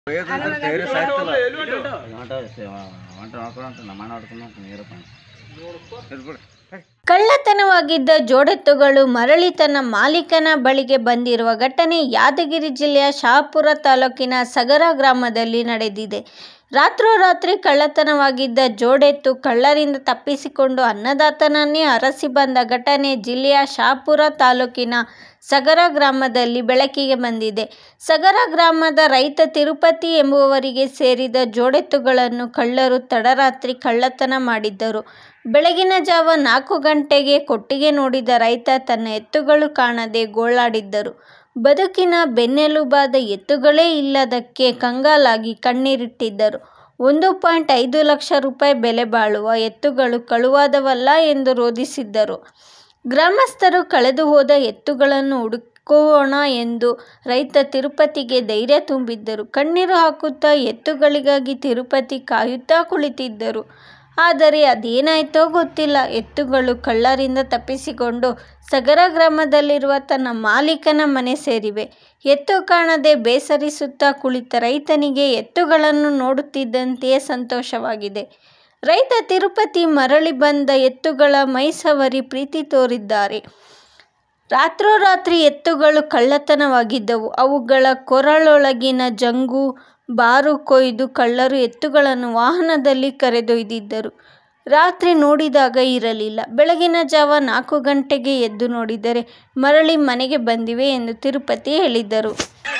ಕಳ್ಳತನವಾಗಿದ್ದ ಜೋಡೆತ್ತುಗಳು ಮರಳಿ ತನ್ನ ಮಾಲೀಕನ ಬಳಿಗೆ ಬಂದಿರುವ ಘಟನೆ ಯಾದಗಿರಿ ಜಿಲ್ಲೆಯ ಶಹಾಪುರ ತಾಲೂಕಿನ ಸಗರ ಗ್ರಾಮದಲ್ಲಿ ನಡೆದಿದೆ ರಾತ್ರೋರಾತ್ರಿ ಕಳ್ಳತನವಾಗಿದ್ದ ಜೋಡೆತ್ತು ಕಳ್ಳರಿಂದ ತಪ್ಪಿಸಿಕೊಂಡು ಅನ್ನದಾತನನ್ನೇ ಅರಸಿ ಬಂದ ಘಟನೆ ಜಿಲ್ಲೆಯ ಶಹಾಪುರ ತಾಲೂಕಿನ ಸಗರ ಗ್ರಾಮದಲ್ಲಿ ಬೆಳಕಿಗೆ ಬಂದಿದೆ ಸಗರ ಗ್ರಾಮದ ರೈತ ತಿರುಪತಿ ಎಂಬುವವರಿಗೆ ಸೇರಿದ ಜೋಡೆತ್ತುಗಳನ್ನು ಕಳ್ಳರು ತಡರಾತ್ರಿ ಕಳ್ಳತನ ಮಾಡಿದ್ದರು ಬೆಳಗಿನ ಜಾವ ನಾಲ್ಕು ಗಂಟೆಗೆ ಕೊಟ್ಟಿಗೆ ನೋಡಿದ ರೈತ ತನ್ನ ಎತ್ತುಗಳು ಕಾಣದೆ ಗೋಳಾಡಿದ್ದರು ಬದುಕಿನ ಬೆನ್ನೆಲುಬಾದ ಎತ್ತುಗಳೇ ಇಲ್ಲದಕ್ಕೆ ಕಂಗಾಲಾಗಿ ಕಣ್ಣೀರಿಟ್ಟಿದ್ದರು ಒಂದು ಪಾಯಿಂಟ್ ಐದು ಲಕ್ಷ ರೂಪಾಯಿ ಬೆಲೆ ಬಾಳುವ ಎತ್ತುಗಳು ಕಳುವಾದವಲ್ಲ ಎಂದು ರೋಧಿಸಿದ್ದರು ಗ್ರಾಮಸ್ಥರು ಕಳೆದು ಹೋದ ಎತ್ತುಗಳನ್ನು ಹುಡುಕೋಣ ಎಂದು ರೈತ ತಿರುಪತಿಗೆ ಧೈರ್ಯ ತುಂಬಿದ್ದರು ಕಣ್ಣೀರು ಹಾಕುತ್ತಾ ಎತ್ತುಗಳಿಗಾಗಿ ತಿರುಪತಿ ಕಾಯುತ್ತಾ ಕುಳಿತಿದ್ದರು ಆದರೆ ಅದೇನಾಯ್ತೋ ಗೊತ್ತಿಲ್ಲ ಎತ್ತುಗಳು ಕಳ್ಳರಿಂದ ತಪ್ಪಿಸಿಕೊಂಡು ಸಗರ ಗ್ರಾಮದಲ್ಲಿರುವ ತನ್ನ ಮಾಲೀಕನ ಮನೆ ಸೇರಿವೆ ಎತ್ತು ಕಾಣದೆ ಬೇಸರಿಸುತ್ತಾ ಕುಳಿತ ರೈತನಿಗೆ ಎತ್ತುಗಳನ್ನು ನೋಡುತ್ತಿದ್ದಂತೆಯೇ ಸಂತೋಷವಾಗಿದೆ ರೈತ ತಿರುಪತಿ ಮರಳಿ ಬಂದ ಎತ್ತುಗಳ ಮೈಸವರಿ ಪ್ರೀತಿ ತೋರಿದ್ದಾರೆ ರಾತ್ರೋರಾತ್ರಿ ಎತ್ತುಗಳು ಕಳ್ಳತನವಾಗಿದ್ದವು ಅವುಗಳ ಕೊರಳೊಳಗಿನ ಜಂಗು ಬಾರು ಕೊಯ್ದು ಕಳ್ಳರು ಎತ್ತುಗಳನ್ನು ವಾಹನದಲ್ಲಿ ಕರೆದೊಯ್ದಿದ್ದರು ರಾತ್ರಿ ನೋಡಿದಾಗ ಇರಲಿಲ್ಲ ಬೆಳಗಿನ ಜಾವ ನಾಲ್ಕು ಗಂಟೆಗೆ ಎದ್ದು ನೋಡಿದರೆ ಮರಳಿ ಮನೆಗೆ ಬಂದಿವೆ ಎಂದು ತಿರುಪತಿ ಹೇಳಿದ್ದರು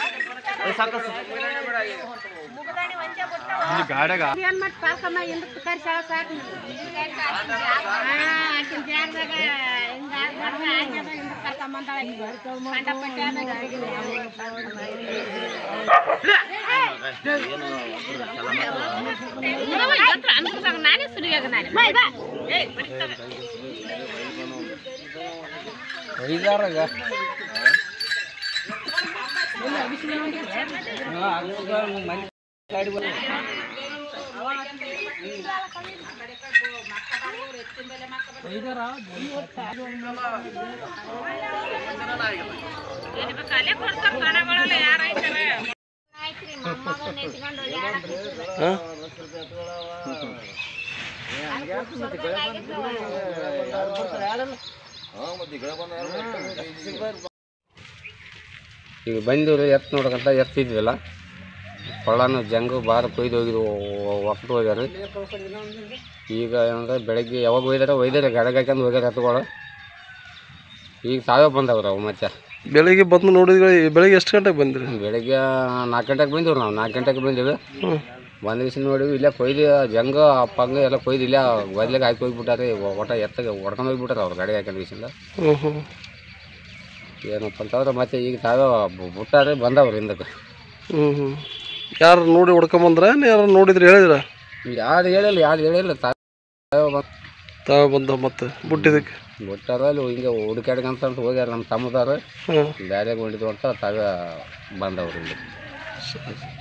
ಏನ್ ಮಾಡಿ ಪಾರ್ಕಮ್ಮ ಹಿಂದಕ್ಕೆ ಕರ್ಸಾಳ ಸಾಕು ಆಕಿನ ಜಾಗದಾಗ ಹಿಂಗ ಆಗ್ಬಾರ್ದು ಆಗ್ಯದ ಹಿಂದಕ್ಕೆ ಕರ್ಕೊಂಬಂದಾಳ ಕಂಡಪಟ್ಟೆ ನಾನೇ ಸುರಿಯಾಗ ನಾನೇ ಈಗ ಬಂದಿವ್ರಿ ಎತ್ತು ನೋಡಕಂತ ಎತ್ತಿದ್ವಲ್ಲ ಕೊಳ್ಳನು ಜಂಗು ಬಾರ ಕೊಯ್ದು ಹೋಗಿದ್ವು ಒಕ್ಕಟ್ಟು ಹೋಗ್ಯಾರ ಈಗ ಏನಂದ್ರೆ ಬೆಳಗ್ಗೆ ಯಾವಾಗ ಒಯ್ದಾರ ಒಯ್ದಾರೆ ಗಡಗ ಹಾಕ್ಯಂದು ಹೋಗ್ಯಾರ ಎತ್ತುಗಳು ಈಗ ತಾವೇ ಬಂದವ್ರು ಅವು ಮತ್ತೆ ಬೆಳಿಗ್ಗೆ ಬಂದು ನೋಡಿದ್ರೆ ಬೆಳಿಗ್ಗೆ ಎಷ್ಟು ಗಂಟೆಗೆ ಬಂದ್ರಿ ಬೆಳಗ್ಗೆ ನಾಲ್ಕು ಗಂಟೆಗೆ ಬಂದಿವ್ರಿ ನಾವು ನಾಲ್ಕು ಗಂಟೆಗೆ ಬಂದೀವಿ ಹ್ಞೂ ಬಂದ ದಿವಸ ನೋಡಿವಿ ಇಲ್ಲೇ ಕೊಯ್ದು ಜಂಗ ಪಂಗ ಎಲ್ಲ ಕೊಯ್ದು ಇಲ್ಲೇ ಗದ್ಲೆಗೆ ಹಾಕಿ ಹೋಗ್ಬಿಟ್ಟಾರೆ ಒಟ್ಟ ಎತ್ತಗೆ ಹೊಡ್ಕೊಂಡು ಹೋಗ್ಬಿಟ್ಟಾರೆ ಅವ್ರು ಗಾಡಿಗೆ ಹಾಕ್ಯಂಡು ದಿವಸದಿಂದ ಹ್ಞೂ ಹ್ಞೂ ಏನಪ್ಪ ಅಂತಂದ್ರೆ ಮತ್ತೆ ಈಗ ತಾವೇ ಬು- ಬಿಟ್ಟಾರೆ ಬಂದವ್ರು ಹಿಂದಕ್ಕೆ ಹ್ಞೂ ಹ್ಞೂ ಯಾರು ನೋಡಿ ಹೊಡ್ಕೊಂಬಂದ್ರ ಯಾರು ನೋಡಿದ್ರೆ ಹೇಳಿದ್ರ ಯಾರು ಹೇಳಿಲ್ಲ ಯಾರು ಹೇಳಿಲ್ಲ ತಾವೇ ಬಂದು ತಾವು ಬಂದ ಮತ್ತೆ ಬುಟ್ಟಿದಕ್ಕೆ ಬಿಟ್ಟಾರ ಅಲ್ಲಿ ಹಿಂಗೆ ಹುಡುಕಾಡ್ಕಂತ ಅಂತ ಹೋಗ್ಯಾರ ನಮ್ಮ ತಮ್ಮದಾರ ಹ್ಞೂ ಬ್ಯಾರೆ ಹೊಂಟಿದ್ವು ಅಂತ ತಾವೇ ಬಂದವ್ರು ಇಲ್ಲಿ